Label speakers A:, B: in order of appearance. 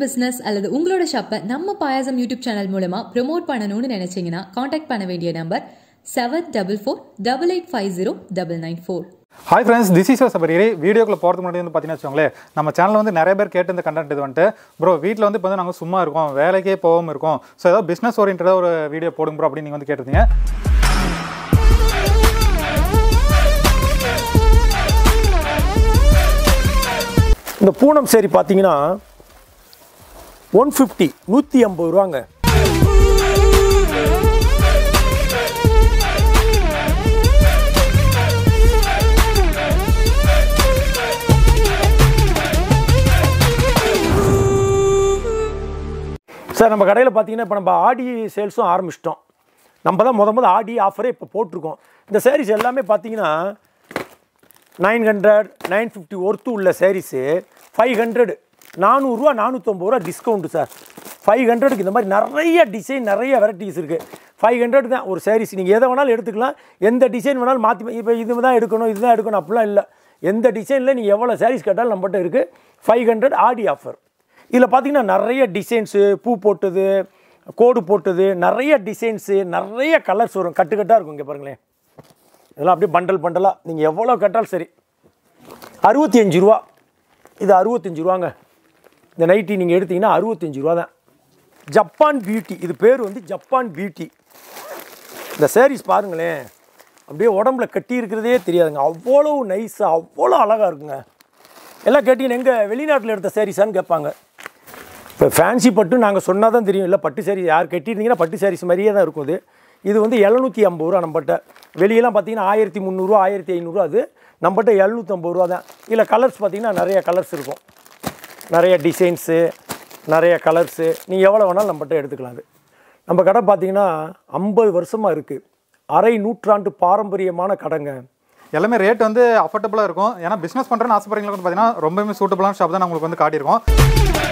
A: business அல்லது உங்களோட ஷாப்பை நம்ம பாயாசம் யூடியூப் சேனல் மூலமா ப்ரோமோட் பண்ணணும்னு நினைச்சீங்கன்னா காண்டாக்ட் பண்ண வேண்டிய number seven double four double eight five zero double nine four
B: hi friends this is Sabari வீடியோக்குள்ள போகிறதுக்கு முன்னாடி வந்து பார்த்தீங்கன்னா வச்சுக்கோங்களேன் நம்ம சேனலில் வந்து நிறைய பேர் கேட்டு இந்த கண்டென்ட் இது வந்துட்டு ப்ரோ வீட்டில் வந்து இப்போ வந்து நாங்கள் சும்மா இருக்கோம் வேலைக்கே போகாமல் இருக்கோம் ஸோ ஏதாவது பிஸ்னஸ் ஓரியன்டாக ஒரு வீடியோ போடுங்க ப்ரோ அப்படின்னு நீங்கள் வந்து கேட்டிருந்தீங்க
C: இந்த பூனம் சேரி பார்த்தீங்கன்னா ஒன் ஃபிஃப்டி நூற்றி ஐம்பது ரூபாங்க சார் நம்ம கடையில் பார்த்தீங்கன்னா இப்போ நம்ம ஆடி சேல்ஸும் ஆரம்பிச்சிட்டோம் நம்ம தான் முத முத ஆடி ஆஃபரே இப்போ போட்டிருக்கோம் இந்த சாரீஸ் எல்லாமே பார்த்தீங்கன்னா nine hundred nine fifty worth உள்ள சாரீஸு ஃபைவ் ஹண்ட்ரட் நானூறுரூவா நானூற்றம்பது ரூபா டிஸ்கவுண்ட்டு சார் ஃபைவ் ஹண்ட்ரடுக்கு இந்த மாதிரி நிறைய டிசைன் நிறைய வெரைட்டிஸ் இருக்குது ஃபைவ் ஹண்ட்ரட் தான் ஒரு சாரீஸ் நீங்கள் எதை வேணாலும் எடுத்துக்கலாம் எந்த டிசைன் வேணாலும் மாற்றி இப்போ இது தான் எடுக்கணும் இது தான் எடுக்கணும் அப்படிலாம் இல்லை எந்த டிசைனில் நீங்கள் எவ்வளோ சாரீஸ் கேட்டாலும் நம்மகிட்ட இருக்குது ஃபைவ் ஹண்ட்ரட் ஆடி ஆஃபர் இதில் பார்த்தீங்கன்னா நிறைய டிசைன்ஸு பூ போட்டது கோடு போட்டது நிறைய டிசைன்ஸு நிறைய கலர்ஸ் வரும் கட்டு கட்டாக இருக்கும் இங்கே பாருங்களேன் இதெல்லாம் அப்படியே பண்டல் பண்டலாக நீங்கள் எவ்வளோ கட்டாலும் சரி அறுபத்தி அஞ்சு ரூபா இது அறுபத்தஞ்சு ரூபாங்க இந்த நைட்டி நீங்கள் எடுத்தீங்கன்னா அறுபத்தஞ்சு ரூபா தான் ஜப்பான் பியூட்டி இது பேர் வந்து ஜப்பான் பியூட்டி இந்த சாரீஸ் பாருங்களேன் அப்படியே உடம்புல கட்டி இருக்கிறதே தெரியாதுங்க அவ்வளோ நைஸாக அவ்வளோ அழகாக இருக்குங்க எல்லாம் கேட்டீங்கன்னா எங்கே வெளிநாட்டில் எடுத்த சாரீஸான்னு கேட்பாங்க இப்போ ஃபேன்சி பட்டு நாங்கள் சொன்னால் தான் தெரியும் இல்லை பட்டு சாரீ யார் கட்டியிருந்தீங்கன்னா பட்டு சாரீஸ் மாதிரியே தான் இருக்கும் இது இது வந்து எழுநூற்றி ஐம்பது ரூபா நம்மகிட்ட வெளியெல்லாம் பார்த்தீங்கன்னா ஆயிரத்தி முந்நூறுரூவா ஆயிரத்தி ஐநூறுரூவா அது நம்மகிட்ட எழுநூற்றம்பது ரூபா தான் இல்லை கலர்ஸ் பார்த்தீங்கன்னா நிறைய கலர்ஸ் இருக்கும் நிறைய டிசைன்ஸு நிறைய கலர்ஸு நீங்கள் எவ்வளோ வேணாலும் நம்மகிட்ட எடுத்துக்கலாம் அது நம்ம கடை பார்த்தீங்கன்னா ஐம்பது வருஷமாக இருக்குது அரை நூற்றாண்டு பாரம்பரியமான கடைங்க
B: எல்லாமே ரேட் வந்து அஃபோர்டபுளாக இருக்கும் ஏன்னா பிஸ்னஸ் பண்ணுறேன்னு ஆசைப்படுறீங்களுக்கு வந்து பார்த்தீங்கன்னா ரொம்பவே சூட்டபுளான ஷாப் தான் நான் உங்களுக்கு வந்து காட்டியிருக்கோம்